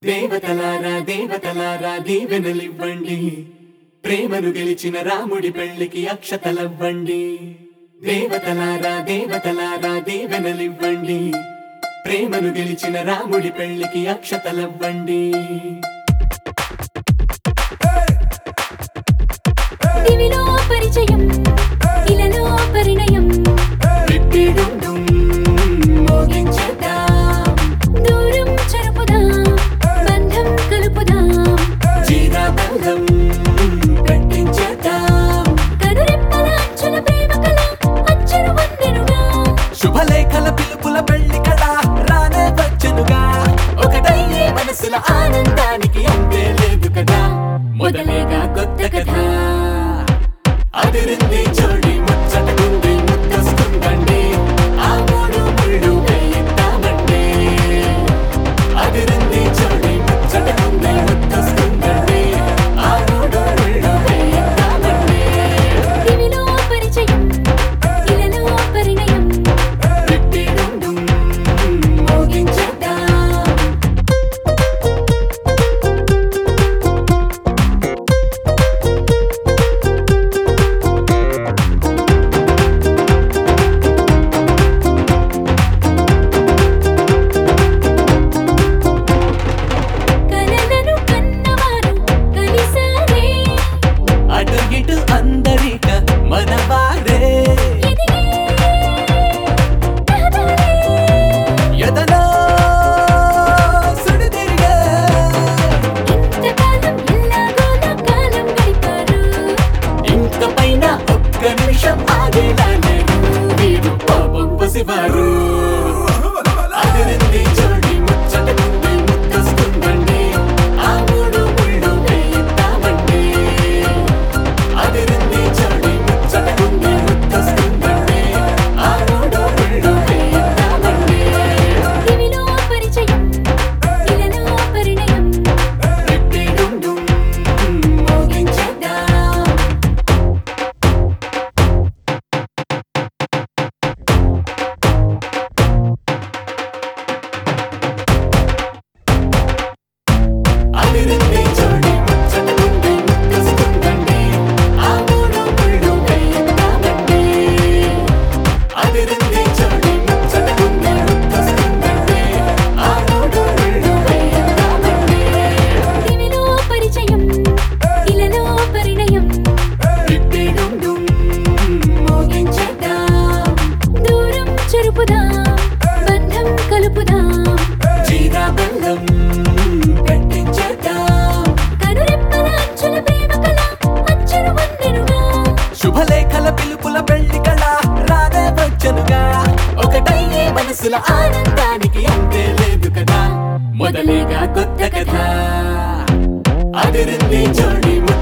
దేవతలారా దేవతలారా దీవెనలివ్వండి ప్రేమను గెలిచిన రాముడి పెళ్లికి అక్షతలవ్వండి దేవతలారా దేవతలారా దీవెనలివ్వండి ప్రేమను గెలిచిన రాముడి పెళ్లికి అక్షతలవ్వండి దివిలో పరిచయం ఇలలో పరిణయం రిట్టిడుండుం మోగించేద్దాం దూరం చెరుపుదాం బంధం కలుపుదాం జీరాబంధం కట్టించేద్దాం కనురెప్పల అంచుల ప్రేమ కళ అచ్చరు వందెనుగా శుభలేఖల పిలుపుల పెళ్లి కళ రానే వచ్చనుగా ఒకటయ్యే మనసుల ఆనందానికి అంతే లేదు కదా మొదలేగా కొత్త కథ అదిరింది జోడి ముచ్చటకుంది ముద్దొస్తుందండి ఆ మూడు ముళ్ళు వేయిద్దామండి అదిరింది జోడి ముచ్చటకుంది ముద్దొస్తుందండి ఆ మూడు ముళ్ళు వేయిద్దామండి దివిలో పరిచయం ఇలలో పరిణయం రిట్టిడుండుం మోగించేద్దాం కలలను కన్నవారు కలిసారే అటు ఇటు అందరిక మనవారే ఎదిగే రహదారే ఎదలో సుడిదిరిగే ఇంతకాలం ఎల్లాగోలా కాలం గడిపారు ఇంక పైన ఒక్క నిమిషం ఆగేలా లేరు వీరు పాపం పసివారు అదిరింది జోడి ముచ్చటకుంది ముద్దొస్తుందండి ఆ మూడు ముళ్ళు వేయిద్దామండి అదిరింది జోడి ముచ్చటకుంది ముద్దొస్తుందండి ఆ మూడు ముళ్ళు వేయిద్దామండి దివిలో పరిచయం ఇలలో పరిణయం రిట్టిడుండుం మోగించేద్దాం అదిరింది జోడి ముచ్చటకుంది ముద్దొస్తుందండి ఆ మూడు ముళ్ళు వేయిద్దామండి అదిరింది జోడి ముచ్చటకుంది ముద్దొస్తుందండి ఆ మూడు ముళ్ళు వేయిద్దామండి దివిలో పరిచయం ఇలలో పరిణయం రిట్టిడుండుం మోగించేద్దాం దూరం చెరుపుదాం బంధం కలుపుదాం జీరాబంధం కట్టించేద్దాం కనురెప్పల అంచుల ప్రేమ కళ అచ్చరు వందెనుగా శుభలేఖల పిలుపుల పెళ్లి కళ రానే వచ్చనుగా ఒకటయ్యే మనసుల ఆనందానికి అంతే లేదు కదా మొదలేగా కొత్త కథ అదిరింది జోడి